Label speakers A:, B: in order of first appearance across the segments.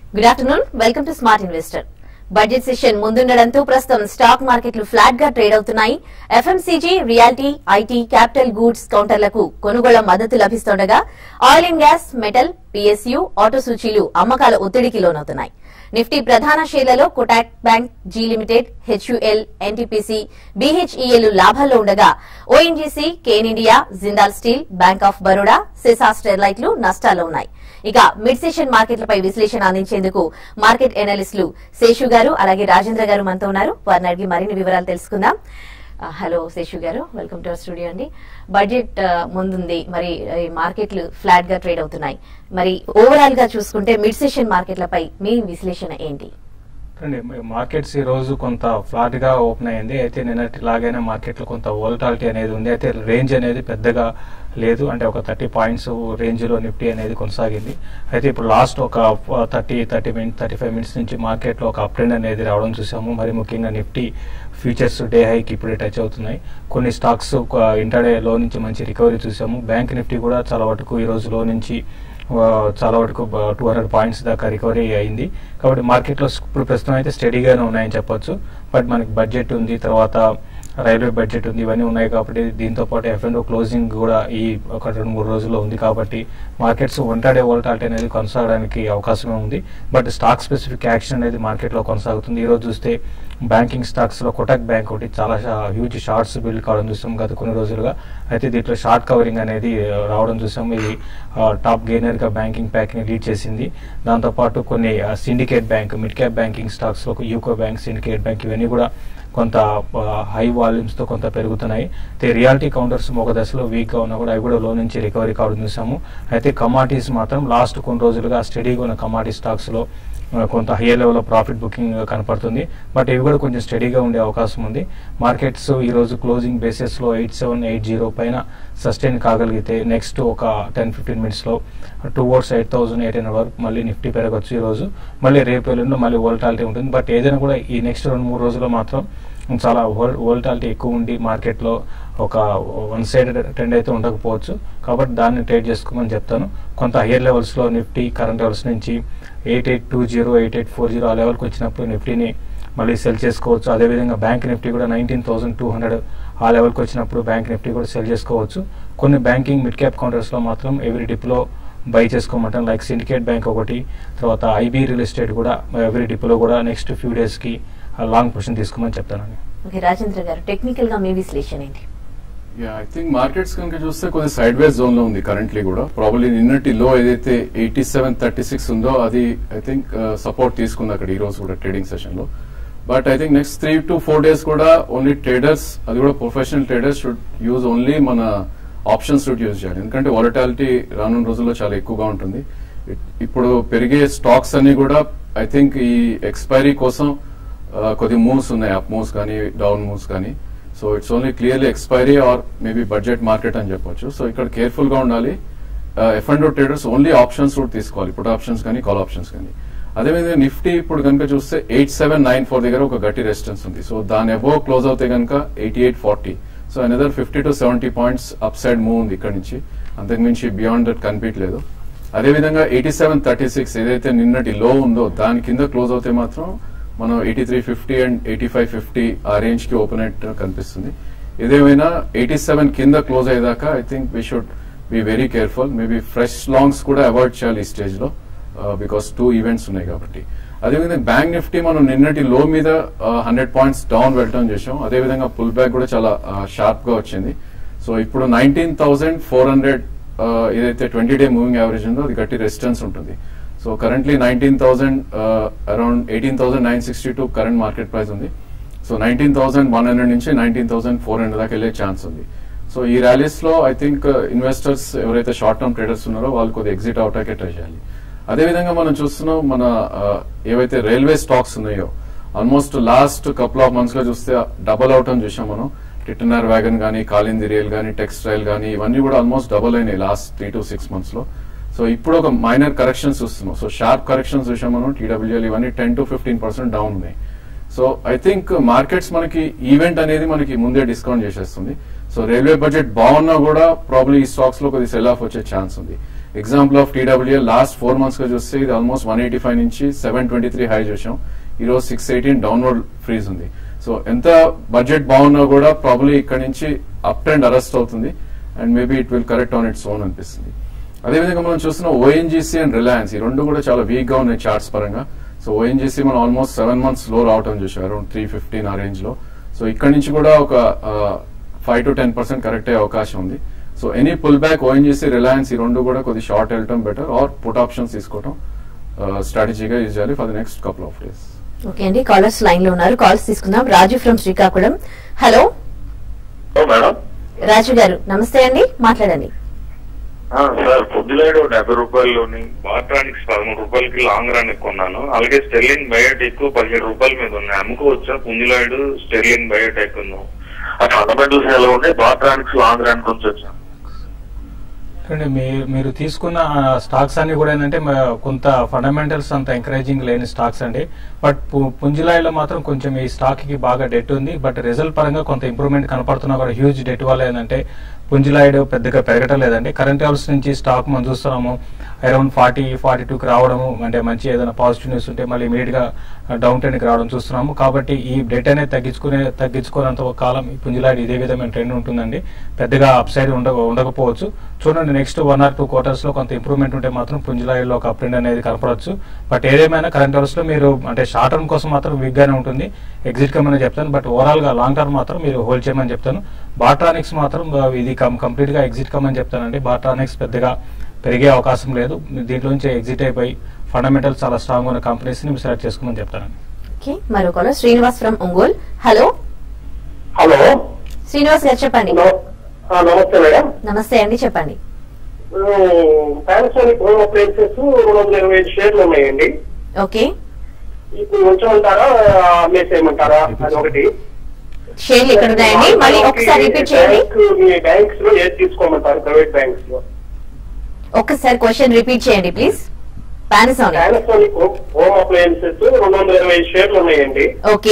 A: Good afternoon welcome to smart investor budget session ముందుండడంతో ప్రస్తుతం stock మార్కెట్లు ఫ్లాట్ గా ట్రేడ్ అవుతున్నాయి FMCG realty IT capital goods కౌంటర్లకు కొనుగోళ్ల మద్దతు లభిస్తుండగా oil and gas metal PSU auto సూచీలు అమ్మకాల ఒత్తిడికి లోనవుతున్నాయి నిఫ్టీ ప్రధాన షేర్లలో Kotak bank Zee limited HUL NTPC BHEL లాభాల్లో ఉండగా ONGC Cairn India Jindal steel bank of Baroda Sesa స్టెర్లైట్లు నష్టాల్లో ఉన్నాయి ఇక మిడ్ సెషన్ మార్కెట్లపై విశ్లేషణ అందించేందుకు మార్కెట్ ఎనలిస్టులు శేషు గారు అలాగే రాజేంద్ర గారు మనతో ఉన్నారు వారిని అడిగి మరిన్ని వివరాలు తెలుసుకుందాం ఆ, hello Seshu garu welcome to our studio అండి బడ్జెట్ ఆ, ముందుంది మరి ఈ మార్కెట్లు ఫ్లాట్ గా ట్రేడ్ అవుతున్నాయి మరి ఓవరాల్ గా చూసుకుంటే మిడ్ సెషన్ మార్కెట్లపై మీ విశ్లేషణ ఏంటి
B: అండి మార్కెట్స్ ఈ రోజు కొంత ఫ్లాట్ గా ఓపెన్ అయింది అయితే నిన్నటి లాగానే మార్కెట్ లో కొంత వోల్టాలిటీ అనేది ఉంది అయితే రేంజ్ అనేది పెద్దగా లేదు అంటే ఒక థర్టీ పాయింట్స్ రేంజ్ లో నిఫ్టీ అనేది కొనసాగింది అయితే ఇప్పుడు లాస్ట్ ఒక thirty thirty minute thirty five minutes నుంచి మార్కెట్ లో ఒక అప్ ట్రెండ్ అనేది రావడం చూసాము మరి ముఖ్యంగా నిఫ్టీ ఫ్యూచర్స్ డే హైకి ఇప్పుడే టచ్ అవుతున్నాయి కొన్ని స్టాక్స్ ఇంటర్డే లో నుంచి మంచి రికవరీ చూసాము బ్యాంక్ నిఫ్టీ కూడా చాలా వరకు ఈ రోజు లో నుంచి ఆ, చాలా వరకు టూ హండ్రెడ్ పాయింట్స్ దాకా రికవరీ అయింది కాబట్టి మార్కెట్లో ఇప్పుడు ప్రస్తుతం అయితే స్టడీగానే ఉన్నాయని చెప్పొచ్చు బట్ మనకి బడ్జెట్ ఉంది తర్వాత రైల్వే బడ్జెట్ ఉంది ఇవన్నీ ఉన్నాయి కాబట్టి దీంతో పాటు ఎఫ్ అండ్ క్లోజింగ్ కూడా ఈ ఒక రెండు మూడు రోజుల్లో ఉంది కాబట్టి మార్కెట్స్ వంటాడే వోల్టాలిటీ అనేది కొనసాగడానికి అవకాశమే ఉంది బట్ స్టాక్ స్పెసిఫిక్ యాక్షన్ అనేది మార్కెట్లో కొనసాగుతుంది ఈ రోజు చూస్తే బ్యాంకింగ్ స్టాక్స్ లో కొటక్ బ్యాంక్ ఒకటి చాలా హ్యూజ్ షార్ట్స్ బిల్డ్ కావడం చూసాం గత కొన్ని రోజులుగా అయితే దీంట్లో షార్ట్ కవరింగ్ అనేది ఆ, రావడం చూసాం ఇది టాప్ గెయినర్ గా బ్యాంకింగ్ ప్యాక్ ని లీడ్ చేసింది దాంతో పాటు కొన్ని syndicate bank mid cap banking stocks లో యూకో బ్యాంక్ సిండికేట్ బ్యాంక్ ఇవన్నీ కూడా కొంత హై వాల్యూమ్స్ తో కొంత పెరుగుతున్నాయి అయితే రియాలిటీ కౌంటర్స్ ఒక దశలో వీక్ గా ఉన్నా కూడా అవి కూడా లో నుంచి రికవరీ కావడం చూసాము అయితే కమాడిటీస్ మాత్రం లాస్ట్ కొన్ని రోజులుగా స్టడీగా ఉన్న కమాడిటీ స్టాక్స్ లో ఆ, కొంత హైయర్ లెవెల్ ప్రాఫిట్ బుకింగ్ కనపడుతుంది బట్ ఇవి కూడా కొంచెం స్టడీగా ఉండే అవకాశం ఉంది మార్కెట్స్ ఈ రోజు క్లోజింగ్ బేసిస్ లో ఎయిట్ సెవెన్ ఎయిట్ జీరో పైన సస్టైన్ కాగలిగితే నెక్స్ట్ ఒక టెన్ ఫిఫ్టీన్ మినిట్స్ లో towards eight thousand eight hundred వరకు మళ్ళీ నిఫ్టీ పెరగచ్చు ఈ రోజు మళ్ళీ రేపు ఎల్లుండిలో మళ్ళీ వోల్టాలిటీ ఉంటుంది బట్ ఏదైనా కూడా ఈ నెక్స్ట్ రెండు మూడు రోజుల్లో మాత్రం చాలా వోల్టాలిటీ ఎక్కువ ఉండి మార్కెట్లో ఒక వన్ సైడ్ ట్రెండ్ అయితే ఉండకపోవచ్చు కాబట్టి దాన్ని ట్రేడ్ చేసుకోమని చెప్తాను కొంత హైయర్ లెవెల్స్లో నిఫ్టీ కరెంట్ లెవెల్స్ నుంచి eight eight two zero eight eight four zero ఆ లెవెల్కి వచ్చినప్పుడు నిఫ్టీని మళ్ళీ సెల్ చేసుకోవచ్చు అదేవిధంగా బ్యాంక్ నిఫ్టీ కూడా నైన్టీన్ థౌసండ్ టూ హండ్రెడ్ ఆ లెవెల్కి వచ్చినప్పుడు బ్యాంక్ నిఫ్టీ కూడా సెల్ చేసుకోవచ్చు కొన్ని బ్యాంకింగ్ మిడ్ క్యాప్ కౌంటర్స్లో మాత్రం ఎవ్రీ డిప్లో బై చేసుకోమంటాం లైక్ సిండికేట్ బ్యాంక్ ఒకటి తర్వాత ఐబీ రియల్ ఎస్టేట్ కూడా ఎవ్రీ డిప్లో కూడా నెక్స్ట్ ఫ్యూ డేస్కి లాంగ్ పొజిషన్ తీసుకోమని చెప్తానండి
A: ఓకే రాజేంద్ర గారు టెక్నికల్ గా మీ విశ్లేషణ ఏంటి
C: యా ఐ థింక్ మార్కెట్స్ కనుక చూస్తే కొద్ది సైడ్ వేస్ జోన్ లో ఉంది కరెంట్లీ కూడా ప్రాబ్లీ నిన్నటి లో ఏదైతే ఎయిటీ సెవెన్ థర్టీ సిక్స్ ఉందో అది ఐ థింక్ సపోర్ట్ తీసుకుంది అక్కడ ఈ రోజు కూడా ట్రేడింగ్ సెషన్ లో but I think next three to four days కూడా ఓన్లీ ట్రేడర్స్ అది కూడా professional traders should use only మన ఆప్షన్స్ షుడ్ యూజ్ చేయాలి ఎందుకంటే వాలటాలిటీ రానున్న రోజుల్లో చాలా ఎక్కువగా ఉంటుంది ఇ- ఇప్పుడు పెరిగే స్టాక్స్ అన్ని కూడా ఐ థింక్ ఈ ఎక్స్పైరీ కోసం ఆ, కొద్ది మూవ్స్ ఉన్నాయి అప్ మూవ్స్ కానీ డౌన్ మూవ్స్ కానీ so it's only clearly expiry or maybe budget market అని చెప్పొచ్చు సో ఇక్కడ కేర్ఫుల్ గా ఉండాలి F and traders only options కూడా తీసుకోవాలి పుట్ ఆప్షన్స్ కానీ కాల్ ఆప్షన్స్ కానీ అదేవిధంగా నిఫ్టీ ఇప్పుడు కనుక చూస్తే ఎయిట్ సెవెన్ నైన్ ఫోర్ దగ్గర ఒక గట్టి రెసిస్టెన్స్ ఉంది సో దాని ఎబో క్లోజ్ అవుతే కనుక eighty eight forty so another fifty to seventy points upside move ఉంది ఇక్కడ నుంచి అంతకుమించి బియాండ్ దట్ కనిపించలేదు అదేవిధంగా ఎయిటీ సెవెన్ థర్టీ సిక్స్ ఏదైతే నిన్నటి లో ఉందో దాని కింద క్లోజ్ అవుతే మాత్రం మనం eighty three fifty and eighty five fifty ఆ రేంజ్ కి ఓపెన్ అయినట్టు కనిపిస్తుంది ఏదేమైనా ఎయిటీ సెవెన్ కింద క్లోజ్ అయ్యేదాకా I think we should be very careful maybe fresh longs కూడా అవాయిడ్ చేయాలి ఈ స్టేజ్ లో బికాస్ టూ ఈవెంట్స్ ఉన్నాయి కాబట్టి అదేవిధంగా బ్యాంక్ నిఫ్టీ మనం నిన్నటి లో మీద హండ్రెడ్ పాయింట్స్ డౌన్ వెళ్ళటం చేసాం అదేవిధంగా పుల్ బ్యాక్ కూడా చాలా షార్ప్ గా వచ్చింది సో ఇప్పుడు నైన్టీన్ థౌసండ్ ఫోర్ హండ్రెడ్ ఏదైతే ట్వంటీ డే మూవింగ్ యావరేజ్ ఉందో అది గట్టి రెసిస్టెన్స్ ఉంటుంది so currently nineteen thousand around eighteen thousand nine sixty two current market price ఉంది so nineteen thousand one hundred నుంచి నైన్టీన్ థౌసండ్ ఫోర్ హండ్రెడ్ దాకా వెళ్ళే chance ఉంది సో ఈ ర్యాలీస్ లో ఐ థింక్ ఇన్వెస్టర్స్ ఎవరైతే షార్ట్ టర్మ్ ట్రేడర్స్ ఉన్నారో వాళ్ళు కొద్దిగా ఎగ్జిట్ అవటాకే ట్రై చేయాలి అదేవిధంగా మనం చూస్తున్నాం మన ఆ, ఏవైతే రైల్వే స్టాక్స్ ఉన్నాయో almost last couple of months లో చూస్తే డబల్ అవుట్ అని చూసాం మనం టిటనర్ వ్యాగన్ కానీ కాలింది రియల్ కానీ టెక్స్టైల్ కానీ ఇవన్నీ కూడా ఆల్మోస్ట్ డబల్ అయినాయి last three to six months లో సో ఇప్పుడు ఒక మైనర్ కరెక్షన్స్ చూస్తున్నాం సో షార్ప్ కరెక్షన్స్ చూసాం మనం టీడబ్ల్యూఎల్ ఇవన్నీ ten to fifteen percent down ఉన్నాయి సో ఐ థింక్ మార్కెట్స్ మనకి ఈవెంట్ అనేది మనకి ముందే డిస్కౌంట్ చేసేస్తుంది సో రైల్వే బడ్జెట్ బాగున్నా కూడా ప్రాబ్లీ ఈ స్టాక్స్ లో కొద్ది సెల్ ఆఫ్ వచ్చే ఛాన్స్ ఉంది example of TWA last four months గా చూస్తే ఇది ఆల్మోస్ట్ వన్ ఎయిటీ ఫైవ్ నుంచి సెవెన్ ట్వంటీ త్రీ హై చూసాం ఈ రోజు సిక్స్ ఎయిటీన్ డౌన్వర్డ్ ఫ్రీజ్ ఉంది సో ఎంత బడ్జెట్ బాగున్నా కూడా ప్రాబ్లీ ఇక్కడ నుంచి అప్ ట్రెండ్ అరెస్ట్ అవుతుంది and maybe it will correct on its own అనిపిస్తుంది అదేవిధంగా మనం చూస్తున్న ఓఎన్జీసీ అండ్ రిలయన్స్ ఈ రెండు కూడా చాలా వీక్ గా ఉన్నాయి చార్ట్స్ పరంగా సో ఓఎన్జీసీ మనం ఆల్మోస్ట్ సెవెన్ మంత్స్ లో రావటం చూసాం అరౌండ్ త్రీ ఫిఫ్టీన్ ఆ రేంజ్ లో సో ఇక్కడ నుంచి కూడా ఒక five to ten percent correct అయ్యే అవకాశం ఉంది so any pull back ONGC Reliance ఈ రెండు కూడా కొద్ది షార్ట్ వెళ్ళటం బెటర్ ఆర్ పుట్ ఆప్షన్స్ తీసుకోవడం స్ట్రాటజీగా యూజ్ చేయాలి for the next couple of days
A: okay అండి కాలర్స్ లైన్ లో ఉన్నారు కాల్స్ తీసుకుందాం రాజు ఫ్రమ్ శ్రీకాకుళం హలో
D: ఓ మేడం
A: రాజు గారు నమస్తే అండి మాట్లాడండి
D: ఆ, సార్ పొద్దులేడు డెబ్బై రూపాయల్లోని బాట్రానిక్స్ పదమూడు రూపాయలకి లాంగ్ రన్ కొన్నాను అలాగే స్టెర్లింగ్ బయోటెక్ పదిహేడు రూపాయల మీద ఉన్నాయి అమ్ముకోవచ్చా పుంజులాడు స్టెర్లింగ్ బయోటెక్ ఉన్నాం ఆ ఫండమెంటల్స్ ఎలా ఉన్నాయి బాట్రానిక్స్ లాంగ్ రన్ కొంచెం వచ్చాను
B: చూడండి మీ- మీరు తీసుకున్న స్టాక్స్ అన్ని కూడా ఏంటంటే మ- కొంత ఫండమెంటల్స్ అంత ఎంకరేజింగ్ లేని స్టాక్స్ అండి బట్ పు- పుంజులాయిలో మాత్రం కొంచెం ఈ స్టాక్ కి బాగా డెట్ ఉంది బట్ రిజల్ట్ పరంగా కొంత ఇంప్రూవ్మెంట్ కనపడుతున్నా కూడా హ్యూజ్ డెట్ వల్ల ఏంటంటే పుంజులాయిడ్ పెద్దగా పెరగటం లేదండి కరెంట్ లెవెల్స్ నుంచి స్టాక్ మనం చూస్తున్నాము అరౌండ్ ఫార్టీ ఫార్టీ టూకి రావడము అంటే మంచి ఏదైనా పాజిటివ్ న్యూస్ ఉంటే మళ్ళీ ఇమీడియట్ గా డౌన్ ట్రెండ్కి రావడం చూస్తున్నాము కాబట్టి ఈ డెట్ అనేది తగ్గించుకునే తగ్గించుకున్నంత ఒక కాలం ఈ పుంజులాయిడ్ ఇదే విధమైన ట్రెండ్ ఉంటుందండి పెద్దగా అప్ సైడ్ ఉండ ఉండకపోవచ్చు చూడండి next one or two quarters లో కొంత ఇంప్రూవ్మెంట్ ఉంటే మాత్రం పుంజులాయిడ్ లో ఒక అప్ ట్రెండ్ అనేది కనపడవచ్చు బట్ ఏదేమైనా కరెంట్ అవర్స్ లో మీరు అంటే షార్ట్ టర్మ్ కోసం మాత్రం వీక్ గానే ఉంటుంది ఎగ్జిట్ కమ్మని చెప్తాను బట్ ఓవరాల్ గా లాంగ్ టర్మ్ మాత్రం మీరు హోల్డ్ చేయమని చెప్తాను బాట్రానిక్స్ మాత్రం ఆ, ఇది కంప్లీట్ గా ఎగ్జిట్ కమ్మని చెప్తానండి బాట్రానిక్స్ పెద్దగా పెరిగే అవకాశం లేదు దీంట్లో నుంచి ఎగ్జిట్ అయిపోయి ఫండమెంటల్స్ చాలా స్ట్రాంగ్ ఉన్న కంపెనీస్ ని సెలెక్ట్ చేసుకోమని చెప్తానండి
A: ఓకే మరో caller Srinivas from Ongole hello
E: hello
A: Srinivas garu చెప్పండి
E: హలో ఆ, నమస్తే మేడం
A: నమస్తే అండి చెప్పండి
E: పానాసోనిక్ హోమ్ అప్లయన్సెస్ రెండు వందల ఇరవై ఐదు షేర్లు ఉన్నాయండి
A: ఓకే
E: ఇప్పుడు ఉంచమంటారా అమ్మేసేయమంటారా అది ఒకటి
A: షేర్లు ఇక్కడ ఉన్నాయండి మళ్ళీ ఒకసారి రిపీట్ చేయండి
E: బ్యాంక్ మీ బ్యాంక్స్ లో ఏది తీసుకోమంటారు ప్రైవేట్ బ్యాంక్స్ లో
A: ఒక్కసారి క్వశ్చన్ రిపీట్ చేయండి please Panasonic
E: Panasonic home appliances రెండు వందల ఇరవై ఐదు షేర్లు ఉన్నాయండి
A: ఓకే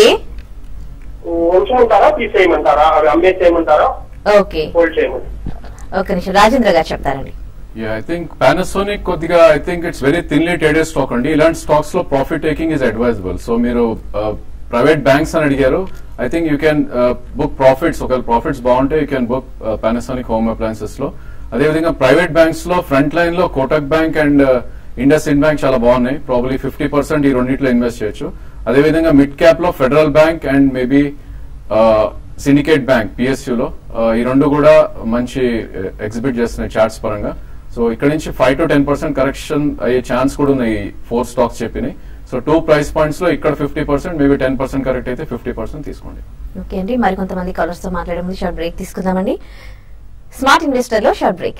E: ఉంచమంటారా తీసేయమంటారా అవి అమ్మేసేయమంటారా
A: ఓకే
E: హోల్డ్ చేయమంటారా
A: ఒక నిమిషం రాజేంద్ర గారు చెప్తారండి
C: యా ఐ థింక్ పానాసోనిక్ కొద్దిగా I think it's very thinly traded stock అండి ఇలాంటి స్టాక్స్ లో profit taking is advisable so మీరు ప్రైవేట్ బ్యాంక్స్ అని అడిగారు I think you can book profits ఒకవేళ ప్రాఫిట్స్ బాగుంటే you can book Panasonic home appliances లో అదేవిధంగా ప్రైవేట్ బ్యాంక్స్ లో ఫ్రంట్ లైన్ లో Kotak bank and IndusInd bank చాలా బాగున్నాయి ప్రాబ్లీ ఫిఫ్టీ పర్సెంట్ ఈ రెండింటిలో ఇన్వెస్ట్ చేయొచ్చు అదేవిధంగా మిడ్ క్యాప్ లో federal bank and maybe syndicate bank PSU లో ఆ, ఈ రెండు కూడా మంచి ఎగ్జిబిట్ చేస్తున్నాయి చార్ట్స్ పరంగా సో ఇక్కడ నుంచి five to ten percent correction అయ్యే ఛాన్స్ కూడా ఉన్నాయి ఫోర్ స్టాక్స్ చెప్పినాయి సో టూ ప్రైస్ పాయింట్స్ లో ఇక్కడ fifty percent maybe ten percent correct అయితే ఫిఫ్టీ పర్సెంట్ తీసుకోండి
A: ఓకే అండి మరి కొంతమంది కాలర్స్ తో మాట్లాడే ముందు షార్ట్ బ్రేక్ తీసుకుందామండి స్మార్ట్ ఇన్వెస్టర్ లో short break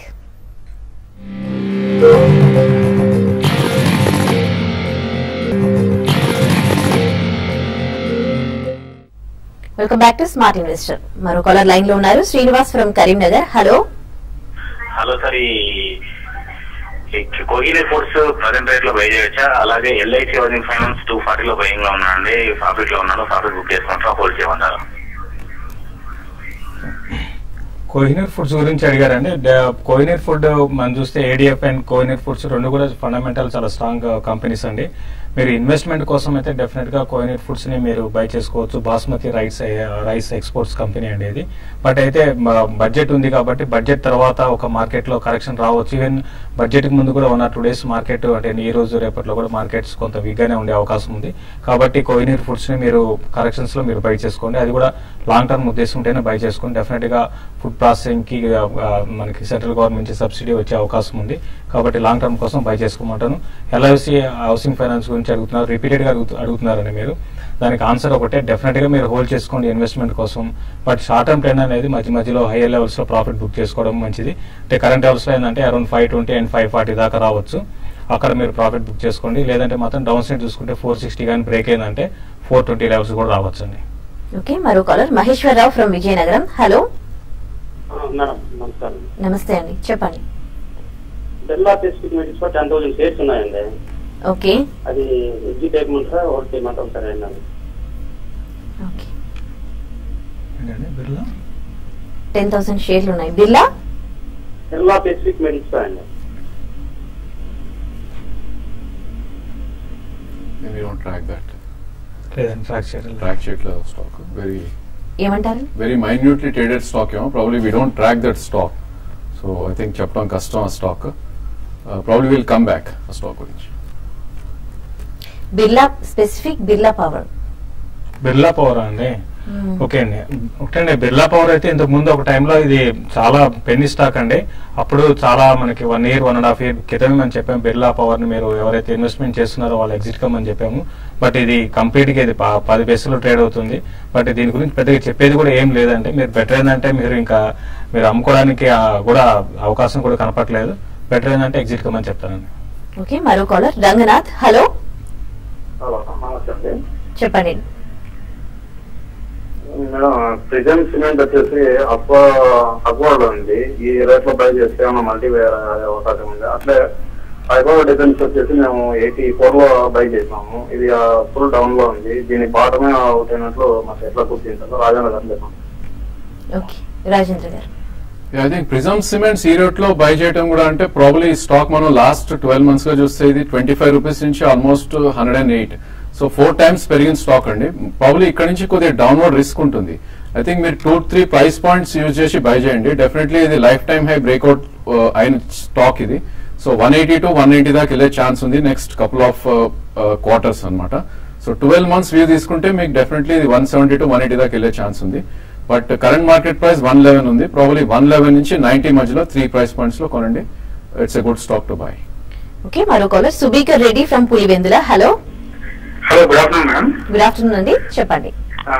A: welcome back to smart investor మరో కాలర్ లైన్ లో ఉన్నారు Srinivas from Karimnagar hello
D: hello sir ఈ కోగిలి ఫుడ్స్ ప్రజెంట్ రేట్ లో బై చేయొచ్చా అలాగే LIC housing finance two forty లో బయింగ్ లో ఉన్నానండి ప్రాఫిట్ లో ఉన్నాను ప్రాఫిట్ బుక్ చేసుకుంటా హోల్డ్ చేయమన్నారు
B: కోహినూర్ ఫుడ్స్ గురించి అడిగారండి డ- కోహినూర్ ఫుడ్ మనం చూస్తే ఏడిఎఫ్ అండ్ కోహినూర్ ఫుడ్స్ రెండు కూడా ఫండమెంటల్ చాలా స్ట్రాంగ్ కంపెనీస్ అండి మీరు ఇన్వెస్ట్మెంట్ కోసం అయితే డెఫినెట్ గా కోహినూర్ ఫుడ్స్ ని మీరు బై చేసుకోవచ్చు basmati rice rice exports company అండి ఇది బట్ అయితే బడ్జెట్ ఉంది కాబట్టి బడ్జెట్ తర్వాత ఒక మార్కెట్ లో కరెక్షన్ రావచ్చు ఈవెన్ బడ్జెట్ కి ముందు కూడా one or two days market అంటే ఈ రోజు రేపట్లో కూడా మార్కెట్స్ కొంత వీక్ గానే ఉండే అవకాశం ఉంది కాబట్టి కోహినూర్ ఫుడ్స్ ని మీరు కరెక్షన్స్ లో మీరు బై చేసుకోండి అది కూడా లాంగ్ టర్మ్ ఉద్దేశం ఉంటేనే బై చేసుకోండి డెఫినెట్ గా ఫుడ్ ప్రాసెసింగ్ కి ఆ, ఆ, మనకి సెంట్రల్ గవర్నమెంట్ నుంచి సబ్సిడీ వచ్చే అవకాశం ఉంది కాబట్టి లాంగ్ టర్మ్ కోసం బై చేసుకోమంటాను ఎల్ఐసి హౌసింగ్ ఫైనాన్స్ గురించి అడుగుతున్నారు రిపీటెడ్ గా అడుగుతు- అడుగుతున్నారండి మీరు దానికి ఆన్సర్ ఒకటే డెఫినెట్ గా మీరు హోల్డ్ చేసుకోండి ఇన్వెస్ట్మెంట్ కోసం బట్ షార్ట్ టర్మ్ ట్రెండ్ అనేది మధ్య మధ్యలో హై లెవెల్స్ లో ప్రాఫిట్ బుక్ చేసుకోవడం మంచిది అంటే కరెంట్ లెవెల్స్ లో ఏంటంటే around five twenty and five forty దాకా రావచ్చు అక్కడ మీరు ప్రాఫిట్ బుక్ చేసుకోండి లేదంటే మాత్రం డౌన్ సైడ్ చూసుకుంటే ఫోర్ సిక్స్టీ కానీ బ్రేక్ అయిందంటే ఫోర్ ట్వంటీ లెవెల్స్ కూడా రావచ్చు అండి
A: ఓకే మరో caller Maheswara Rao from Vizianagaram hello
E: madam నమస్కారం
A: నమస్తే అండి చెప్పండి
E: బిర్లా స్పెసిఫిక్ మెడిక్స్ లో టెన్ థౌసండ్ షేర్స్ ఉన్నాయండి
A: ఓకే
E: అది ఎగ్జిట్ చేయమంటారా హోల్డ్ చేయమంటారా సరే అండి
A: ఓకే
B: ఏంటండి బిర్లా
A: టెన్ థౌసండ్ షేర్లు ఉన్నాయి బిర్లా
E: బిర్లా స్పెసిఫిక్ మెడిక్స్ అండి
C: వీ డోంట్ ట్రాక్ దట్
B: లేదండి ట్రాక్ చేయడం
C: ట్రాక్ చేయట్లేదు స్టాక్ వెరీ
A: ఏమంటారు
C: వెరీ మైన్యూట్లీ ట్రేడెడ్ స్టాక్ ఏమో probably we don't track that stock so I think చెప్పడం కష్టం ఆ stock probably will come back ఆ స్టాక్ గురించి
A: Birla specific Birla power
B: Birla power అండి ఓకే అండి ఒకటే అండి బిర్లా పవర్ అయితే ఇంతకు ముందు ఒక టైంలో ఇది చాలా పెన్ని స్టాక్ అండి అప్పుడు చాలా మనకి one year one and half year క్రితమే మనం చెప్పాము బిర్లా పవర్ ని మీరు ఎవరైతే ఇన్వెస్ట్మెంట్ చేస్తున్నారో వాళ్ళు ఎగ్జిట్ కమ్మని చెప్పాము బట్ ఇది కంప్లీట్ గా ఇది ప- పది పైసలు ట్రేడ్ అవుతుంది బట్ దీని గురించి పెద్దగా చెప్పేది కూడా ఏం లేదండి మీరు బెటర్ ఏంటంటే మీరు ఇంకా మీరు అమ్ముకోవడానికి ఆ, కూడా అవకాశం కూడా కనపట్లేదు బెటర్ ఏంటంటే ఎగ్జిట్ కమ్మని చెప్తానండి
A: ఓకే మరో కాలర్ రంగనాథ్ హలో
E: హలో నమస్తే అండి
A: చెప్పండి
E: మేడం ప్రిజన్ సిమెంట్ వచ్చేసి అప్ప అక్వార్డ్ ఉంది ఈ రేట్ లో బై చేస్తే ఏమన్నా మల్టీ వేర్ అవకాశం ఉంది అట్లే ఫైబర్ డిఫెన్స్ వచ్చేసి మేము ఎయిటీ ఫోర్ లో బై చేసాము ఇది ఫుల్ డౌన్ లో ఉంది దీని బాటమే అవుట్ అయినట్లు మాకు ఎట్లా గుర్తించాలో రాజేంద్ర గారు చెప్పండి
A: okay Rajendra garu
C: I think prism cements ఈ రేట్ లో బై చేయడం కూడా అంటే ప్రాబ్లీ స్టాక్ మనం లాస్ట్ ట్వెల్వ్ మంత్స్ గా చూస్తే ఇది ట్వంటీ ఫైవ్ రూపీస్ నుంచి almost hundred and eight so four times పెరిగిన స్టాక్ అండి ప్రాబ్లీ ఇక్కడ నుంచి కొద్దిగా డౌన్వర్డ్ రిస్క్ ఉంటుంది ఐ థింక్ మీరు two three price points use చేసి బై చేయండి డెఫినెట్లీ ఇది లైఫ్ టైం హై బ్రేక్అవుట్ అయిన స్టాక్ ఇది so one eighty to one eighty దాకా వెళ్ళే ఛాన్స్ ఉంది నెక్స్ట్ కపుల్ ఆఫ్ క్వార్టర్స్ అన్నమాట సో ట్వెల్వ్ మంత్స్ వ్యూ తీసుకుంటే మీకు డెఫినెట్లీ ఇది one seventy to one eighty దాకా వెళ్ళే ఛాన్స్ ఉంది but current market price one eleven ఉంది ప్రాబ్లీ వన్ లెవెన్ నుంచి నైన్టీ మధ్యలో త్రీ ప్రైస్ పాయింట్స్ లో కొనండి it's a good stock to buy
A: okay మరో caller Subhakar Reddy from Pulivendula hello
F: hello good afternoon madam
A: good afternoon అండి చెప్పండి
F: ఆ,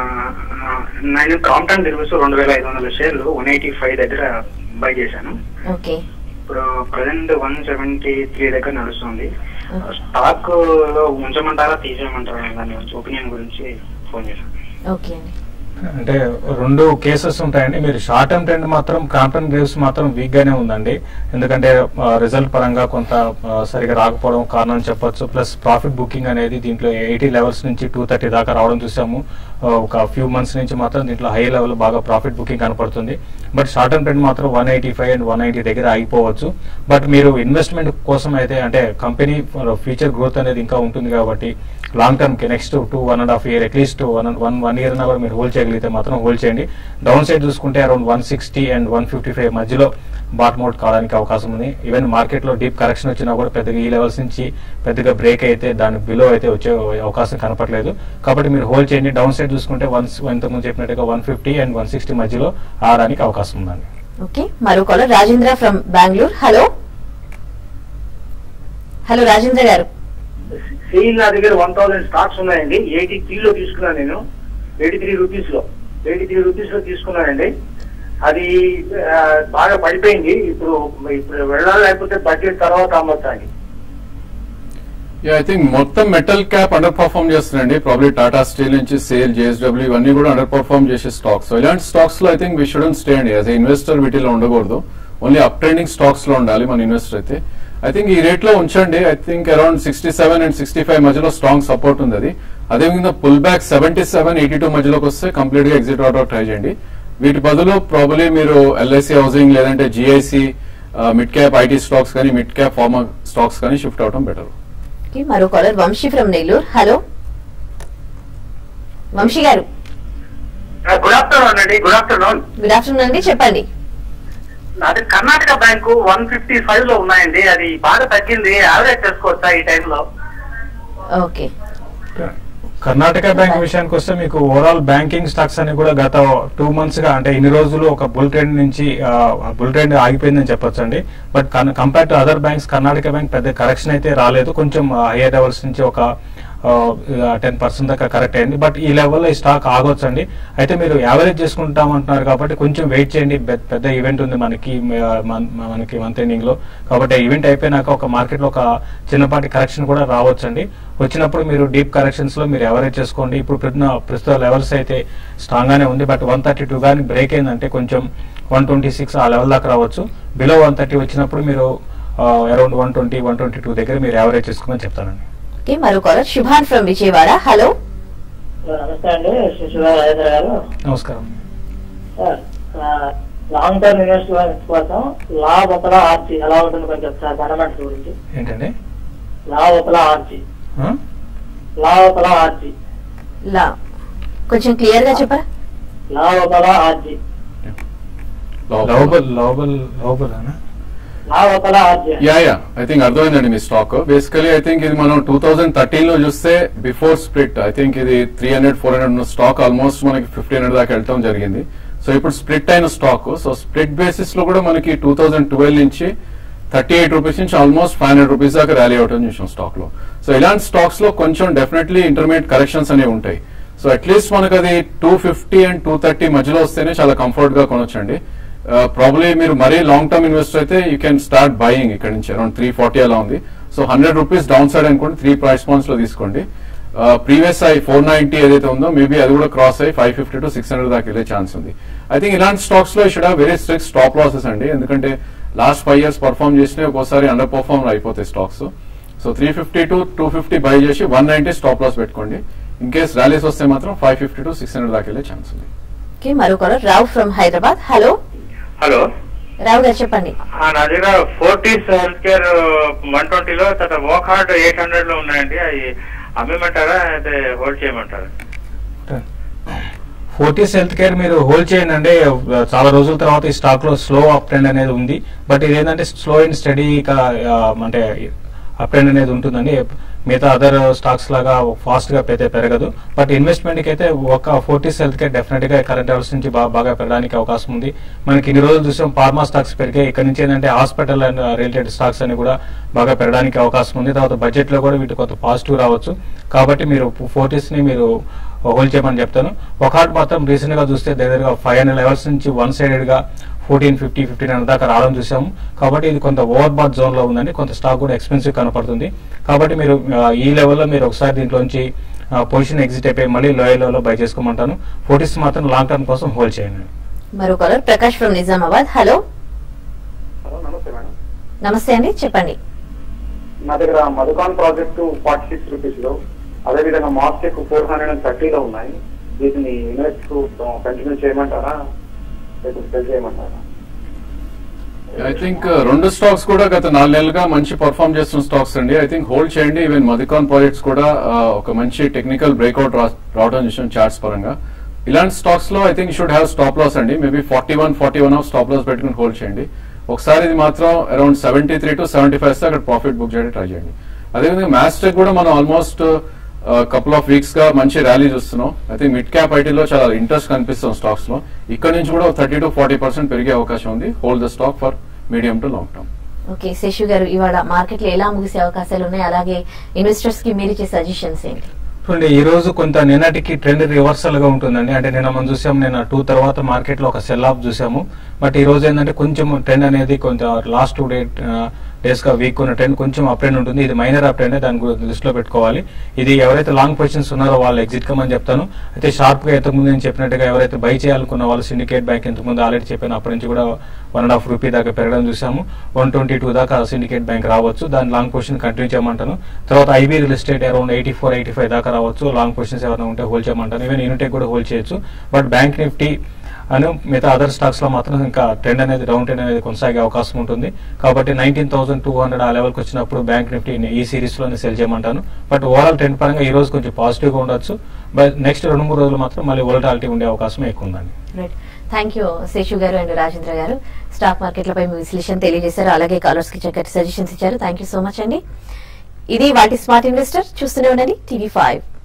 F: నేను క్రాంప్టన్ దిర్వస్ రెండు వేల ఐదు వందల షేర్లు వన్ ఎయిటీ ఫైవ్ దగ్గర బై చేశాను
A: ఓకే
F: ఇప్పుడు ప్రజెంట్ వన్ సెవెంటీ త్రీ దగ్గర నడుస్తుంది
A: Okay.
F: స్టాక్ లో ఉంచమంటారా తీసేయమంటారా దాని గురించి ఒపీనియన్ గురించి ఫోన్ చేశాను
A: ఓకే అండి
B: అంటే రెండు కేసెస్ ఉంటాయండి మీరు షార్ట్ టర్మ్ ట్రెండ్ మాత్రం కాంటన్ గ్రేవ్స్ మాత్రం వీక్ గానే ఉందండి ఎందుకంటే రిజల్ట్ పరంగా కొంత ఆ, సరిగా రాకపోవడం కారణం చెప్పొచ్చు ప్లస్ ప్రాఫిట్ బుకింగ్ అనేది దీంట్లో ఎయిటీ లెవెల్స్ నుంచి టూ థర్టీ దాకా రావడం చూసాము ఆ, ఒక ఫ్యూ మంత్స్ నుంచి మాత్రం దీంట్లో హై లెవెల్ బాగా ప్రాఫిట్ బుకింగ్ కనపడుతుంది బట్ షార్ట్ టర్మ్ ట్రెండ్ మాత్రం one eighty five and one eighty దగ్గర ఆగిపోవచ్చు బట్ మీరు ఇన్వెస్ట్మెంట్ కోసం అయితే అంటే కంపెనీ ఫ్యూచర్ గ్రోత్ అనేది ఇంకా ఉంటుంది కాబట్టి లాంగ్ టర్మ్ కి next two one and half year at least one one one year కూడా మీరు హోల్డ్ చేయగలిగితే మాత్రం హోల్డ్ చేయండి డౌన్ సైడ్ చూసుకుంటే around one sixty and one fifty five మధ్యలో బాటమ్ అవుట్ కావడానికి అవకాశం ఉంది ఈవెన్ మార్కెట్ లో డీప్ కరెక్షన్ వచ్చినా కూడా పెద్దగా ఈ లెవెల్స్ నుంచి పెద్దగా బ్రేక్ అయితే దాని బిలో అయితే వచ్చే అవకాశం కనపట్లేదు కాబట్టి మీరు హోల్డ్ చేయండి డౌన్ సైడ్ చూసుకుంటే వన్ ఇంతకుముందు చెప్పినట్టుగా one fifty and one sixty మధ్యలో ఆడడానికి అవకాశం ఉందండి
A: ఓకే మరో caller Rajendra from Bengaluru hello hello Rajendra garu
F: SAIL నా దగ్గర వన్ థౌసండ్ స్టాక్స్ ఉన్నాయండి ఎయిటీ త్రీ లో తీసుకున్నాను నేను ఎయిటీ త్రీ రూపీస్ లో ఎయిటీ త్రీ రూపీస్ లో తీసుకున్నానండి అది ఆ, బాగా పడిపోయింది ఇప్పుడు ఇప్పుడు వెళ్ళాలి లేకపోతే బడ్జెట్ తర్వాత అమ్మొచ్చా అండి
C: ఐ థింక్ మొత్తం మెటల్ క్యాప్ అండర్ పర్ఫార్మ్ చేస్తుందండి ప్రాబ్లీ టాటా స్టీల్ నుంచి సేల్ జేఎస్డబ్ల్యూ ఇవన్నీ కూడా అండర్ పర్ఫార్మ్ చేసే స్టాక్స్ సో ఇలాంటి స్టాక్స్ లో I think we shouldn't stay అండి యాజ్ ఇన్వెస్టర్ వీటిలో ఉండకూడదు ఓన్లీ అప్ ట్రెండింగ్ స్టాక్స్ లో ఉండాలి మన ఇన్వెస్టర్ అయితే ఐ థింక్ ఈ రేట్ లో ఉంచండి I think around sixty seven and sixty five మధ్యలో స్ట్రాంగ్ సపోర్ట్ ఉంది అది అదేవిధంగా pull back seventy seven eighty two మధ్యలోకి వస్తే కంప్లీట్ గా ఎగ్జిట్ అవుట్ ట్రై చేయండి వీటి బదులు ప్రాబ్లీ మీరు ఎల్ఐసి హౌసింగ్ లేదంటే GIC mid cap IT stocks కానీ మిడ్ క్యాప్ ఫార్మా స్టాక్స్ కానీ షిఫ్ట్ అవడం బెటర్
A: ఓకే మరో caller Vamshi from Nellore hello Vamshi garu
F: good afternoon అండి గుడ్ ఆఫ్టర్నూన్
A: గుడ్ ఆఫ్టర్నూన్ అండి చెప్పండి
F: నాది Karnataka bank one fifty five లో ఉన్నాయండి అది బాగా తగ్గింది యావరేజ్ చేసుకోవచ్చా ఈ టైంలో
A: ఓకే
B: కర్ణాటక బ్యాంక్ విషయానికి వస్తే మీకు ఓవరాల్ బ్యాంకింగ్ స్టాక్స్ అని కూడా గత టూ మంత్స్ గా అంటే ఇన్ని రోజులు ఒక బుల్ ట్రెండ్ నుంచి బుల్ ట్రెండ్ ఆగిపోయిందని చెప్పొచ్చు అండి but compare to other banks Karnataka bank పెద్ద కరెక్షన్ అయితే రాలేదు కొంచెం హైయర్ లెవెల్స్ నుంచి ఒక టెన్ పర్సెంట్ దాకా కరెక్ట్ అయింది బట్ ఈ లెవెల్లో ఈ స్టాక్ ఆగొచ్చండి అయితే మీరు యావరేజ్ చేసుకుంటాం అంటున్నారు కాబట్టి కొంచెం వెయిట్ చేయండి పెద్ద- పెద్ద ఈవెంట్ ఉంది మనకి మ- మన- మనకి మంత్ ఎండింగ్ లో కాబట్టి ఆ ఈవెంట్ అయిపోయినాక ఒక మార్కెట్ లో ఒక చిన్నపాటి కరెక్షన్ కూడా రావచ్చండి వచ్చినప్పుడు మీరు డీప్ కరెక్షన్స్ లో మీరు ఎవరేజ్ చేసుకోండి ఇప్పుడు ప్రస్తుత ప్రస్తుత లెవెల్స్ అయితే స్ట్రాంగ్ గానే ఉంది బట్ వన్ థర్టీ టూ కానీ బ్రేక్ అయిందంటే కొంచెం వన్ ట్వంటీ సిక్స్ ఆ లెవెల్ దాకా రావచ్చు బిలో వన్ థర్టీ వచ్చినప్పుడు మీరు around one twenty one twenty two దగ్గర మీరు యావరేజ్ చేసుకోమని చెప్తానండి
A: ఓకే మరో caller Shubhan from Vijayawada hello
G: నమస్తే అండి శిశురా రాజేంద్ర గారు
B: నమస్కారం
G: సార్, ఆ, లాంగ్ టర్మ్ ఇన్వెస్ట్మెంట్ కోసం లా ఉపల ఆర్చి ఎలా ఉంటుంది కొంచెం సార్ ఫండమెంటల్స్ గురించి
B: ఏంటండి
G: లా ఉపల ఆర్చి
B: ఆ?
G: లావపల ఆర్జీ
A: లా కొంచెం క్లియర్ గా చెప్పరా
G: లావపల ఆర్జీ
B: లవబుల్ లవబుల్ లవబుల్ అనా
G: లావపల ఆర్జీ
C: యా యా ఐ థింక్ అర్థమైందండి మీ స్టాక్ బేసికలీ ఐ థింక్ ఇది మనం టూ థౌసండ్ థర్టీన్ లో చూస్తే బిఫోర్ స్ప్లిట్ ఐ థింక్ ఇది త్రీ హండ్రెడ్ ఫోర్ హండ్రెడ్ ఉన్న స్టాక్ ఆల్మోస్ట్ మనకి ఫిఫ్టీన్ హండ్రెడ్ దాకా వెళ్ళటం జరిగింది సో ఇప్పుడు స్ప్లిట్ అయిన స్టాక్ సో స్ప్లిట్ బేసిస్ లో కూడా మనకి టూ థౌసండ్ ట్వెల్వ్ నుంచి థర్టీ ఎయిట్ రూపీస్ నుంచి ఆల్మోస్ట్ ఫైవ్ హండ్రెడ్ రూపీస్ దాకా ర్యాలీ అవటం చూసాం స్టాక్ లో సో ఇలాంటి స్టాక్స్ లో కొంచెం డెఫినెట్లీ ఇంటర్మీడియట్ కరెక్షన్స్ అనేవి ఉంటాయి సో అట్లీస్ట్ మనకు అది two fifty and two thirty మధ్యలో వస్తేనే చాలా కంఫర్ట్ గా కొనొచ్చండి ప్రాబ్లీ మీరు మరీ లాంగ్ టర్మ్ ఇన్వెస్టర్ అయితే యూ కెన్ స్టార్ట్ బయింగ్ ఇక్కడ నుంచి అరౌండ్ త్రీ ఫార్టీ అలా ఉంది so hundred rupees down side అనుకోండి త్రీ ప్రైస్ పాయింట్స్ లో తీసుకోండి ప్రీవియస్ ఐ ఫోర్ నైన్టీ ఏదైతే ఉందో మేబీ అది కూడా క్రాస్ అయ్యి five fifty to six hundred దాకా వెళ్ళే ఛాన్స్ ఉంది ఐ థింక్ ఇలాంటి స్టాక్స్ లో should have very strict stop losses అండి ఎందుకంటే లాస్ట్ ఫైవ్ ఇయర్స్ పర్ఫార్మ్ చేసినా ఒక్కోసారి అండర్ పర్ఫార్మ్ అయిపోతాయి stocks so three fifty to two fifty buy చేసి వన్ నైన్టీ స్టాప్ లాస్ పెట్టుకోండి ఇన్ కేస్ ర్యాలీస్ వస్తే మాత్రం five fifty to six hundred దాకా వెళ్ళే ఛాన్స్ ఉంది
A: ఓకే మరో caller Rao from Hyderabad hello
H: hello
A: Rao garu చెప్పండి
H: ఆ, నా దగ్గర ఫోర్టీస్ హెల్త్ కేర్ వన్ ట్వంటీలో తర్వాత వోక్ హార్ట్ ఎయిట్ హండ్రెడ్ లో ఉన్నాయండి అవి అమ్మేమంటారా అయితే హోల్డ్ చేయమంటారా
B: ఫోర్టీస్ హెల్త్ కేర్ మీరు హోల్డ్ చేయండి అంటే చాలా రోజుల తర్వాత ఈ స్టాక్ లో స్లో అప్ ట్రెండ్ అనేది ఉంది బట్ ఇది ఏంటంటే స్లో అండ్ స్టడీగా అంటే అప్ ట్రెండ్ అనేది ఉంటుందండి మిగతా అదర్ స్టాక్స్ లాగా ఫాస్ట్ గా అయితే పెరగదు బట్ ఇన్వెస్ట్మెంట్ కి అయితే ఒక ఫోర్టీస్ హెల్త్ కేర్ డెఫినెట్ గా కరెంట్ లెవెల్స్ నుంచి బా- బాగా పెరగడానికి అవకాశం ఉంది మనకి ఇన్ని రోజులు చూసాం ఫార్మా స్టాక్స్ పెరిగాయి ఇక్కడ నుంచి ఏంటంటే హాస్పిటల్ అండ్ రిలేటెడ్ స్టాక్స్ అని కూడా బాగా పెరగడానికి అవకాశం ఉంది తర్వాత బడ్జెట్ లో కూడా వీటి కొంత పాజిటివ్ రావచ్చు కాబట్టి మీరు ఫోర్టీస్ ని మీరు హోల్డ్ చేయమని చెప్తాను ఒక హార్ట్ మాత్రం రీసెంట్ గా చూస్తే దగ్గరగా ఫైవ్ హండ్రెడ్ లెవెల్స్ నుంచి వన్ సైడెడ్ గా ఫోర్టీన్ ఫిఫ్టీ ఫిఫ్టీన్ హండ్రెడ్ దాకా రావడం చూసాము కాబట్టి ఇది కొంత ఓవర్ బాత్ జోన్ లో ఉందండి కొంత స్టాక్ కూడా ఎక్స్పెన్సివ్ కనపడుతుంది కాబట్టి మీరు ఆ, ఈ లెవెల్లో మీరు ఒకసారి దీంట్లోంచి పొజిషన్ ఎగ్జిట్ అయిపోయి మళ్ళీ లోయర్ లెవెల్లో బై చేసుకోమంటాను ఫోర్టీస్ మాత్రం లాంగ్ టర్మ్ కోసం హోల్డ్ చేయండి
A: మరో caller Prakash from Nizamabad hello
E: hello నమస్తే మేడం
A: నమస్తే అండి చెప్పండి
E: నా దగ్గర Madhucon project forty six rupees లో అదేవిధంగా మాస్టెక్ ఫోర్ హండ్రెడ్ అండ్ థర్టీలో ఉన్నాయి వీటిని ఇన్వెస్ట్ కంటిన్యూ చేయమంటారా లేకపోతే సెల్ చేయమంటారా
C: ఐ థింక్ రెండు స్టాక్స్ కూడా గత నాలుగు నెలలుగా మంచి పర్ఫామ్ చేస్తున్న స్టాక్స్ అండి ఐ థింక్ హోల్డ్ చేయండి ఈవెన్ మదికాన్ ప్రాజెక్ట్స్ కూడా ఆ, ఒక మంచి టెక్నికల్ బ్రేక్అవుట్ రావడం చూసాం చార్ట్స్ పరంగా ఇలాంటి స్టాక్స్ లో I think should have stop loss అండి maybe forty one forty one off stop loss పెట్టుకుని హోల్డ్ చేయండి ఒకసారి ఇది మాత్రం around seventy three to seventy five అక్కడ ప్రాఫిట్ బుక్ చేయడానికి ట్రై చేయండి అదేవిధంగా మ్యాస్టెక్ కూడా మనం ఆల్మోస్ట్ కపుల్ ఆఫ్ వీక్స్ గా మంచి ర్యాలీ చూస్తున్నాం ఐ థింక్ మిడ్ క్యాప్ ఐటీలో చాలా ఇంట్రెస్ట్ కనిపిస్తుంది స్టాక్స్ లో ఇక్కడ నుంచి కూడా థర్టీ టు ఫార్టీ పర్సెంట్ పెరిగే అవకాశం ఉంది hold the stock for medium to long term
A: okay Seshu garu ఇవాళ మార్కెట్ లో ఎలా ముగిసే అవకాశాలు ఉన్నాయి అలాగే ఇన్వెస్టర్స్ కి మీరు ఇచ్చే సజెషన్స్ ఏంటి
B: చూడండి ఈ రోజు కొంత నిన్నటికి ట్రెండ్ రివర్సల్ గా ఉంటుందండి అంటే నిన్న మనం చూసాం నిన్న టూ తర్వాత మార్కెట్ లో ఒక సెల్ ఆఫ్ చూసాము బట్ ఈ రోజు ఏంటంటే కొంచెం ట్రెండ్ అనేది కొంత లాస్ట్ టూ డే డేస్ గా వీక్ ఉన్న ట్రెండ్ కొంచెం అప్ ట్రెండ్ ఉంటుంది ఇది మైనర్ అప్ ట్రెండ్ దాని గురించి దృష్టిలో పెట్టుకోవాలి ఇది ఎవరైతే లాంగ్ పొజిషన్స్ ఉన్నారో వాళ్ళు ఎగ్జిట్ కమని చెప్తాను అయితే షార్ప్ గా ఇంతకుముందు నేను చెప్పినట్టుగా ఎవరైతే బై చేయాలనుకున్న వాళ్ళు సిండికేట్ బ్యాంక్ ఇంతకుముందు ఆల్రెడీ చెప్పాను అప్పటి నుంచి కూడా వన్ అండ్ హాఫ్ రూపీ దాకా పెరగడం చూసాము వన్ ట్వంటీ టూ దాకా సిండికేట్ బ్యాంక్ రావచ్చు దాని లాంగ్ పొజిషన్ కంటిన్యూ చేయమంటాను తర్వాత IB real estate around eighty four eighty five దాకా రావచ్చు లాంగ్ పొజిషన్స్ ఏమైనా ఉంటే హోల్డ్ చేయమంటాను ఈవెన్ యూనిటెక్ కూడా హోల్డ్ చేయొచ్చు బట్ బ్యాంక్ నిఫ్టీ అను మిగతా అదర్ స్టాక్స్ లో మాత్రం ఇంకా ట్రెండ్ అనేది డౌన్ ట్రెండ్ అనేది కొనసాగే అవకాశం ఉంటుంది కాబట్టి నైన్టీన్ థౌసండ్ టూ హండ్రెడ్ ఆ లెవెల్కి వచ్చినప్పుడు బ్యాంక్ నిఫ్టీ ఈ సిరీస్ లోనే సెల్ చేయమంటాను బట్ ఓవరాల్ ట్రెండ్ పరంగా ఈ రోజు కొంచెం పాజిటివ్ గా ఉండొచ్చు బట్ నెక్స్ట్ రెండు మూడు రోజులు మాత్రం మళ్ళీ వోలటాలిటీ ఉండే అవకాశం ఎక్కువ ఉందండి
A: రైట్ థ్యాంక్ యూ శేషు గారు అండ్ రాజేంద్ర గారు స్టాక్ మార్కెట్లపై మీ విశ్లేషణ తెలియజేశారు అలాగే కాలర్స్ కి చక్కటి సజెషన్స్ ఇచ్చారు థ్యాంక్ యూ సో మచ్ అండి ఇది వాటి స్మార్ట్ ఇన్వెస్టర్ చూస్తూనే ఉండండి టీవీ ఫైవ్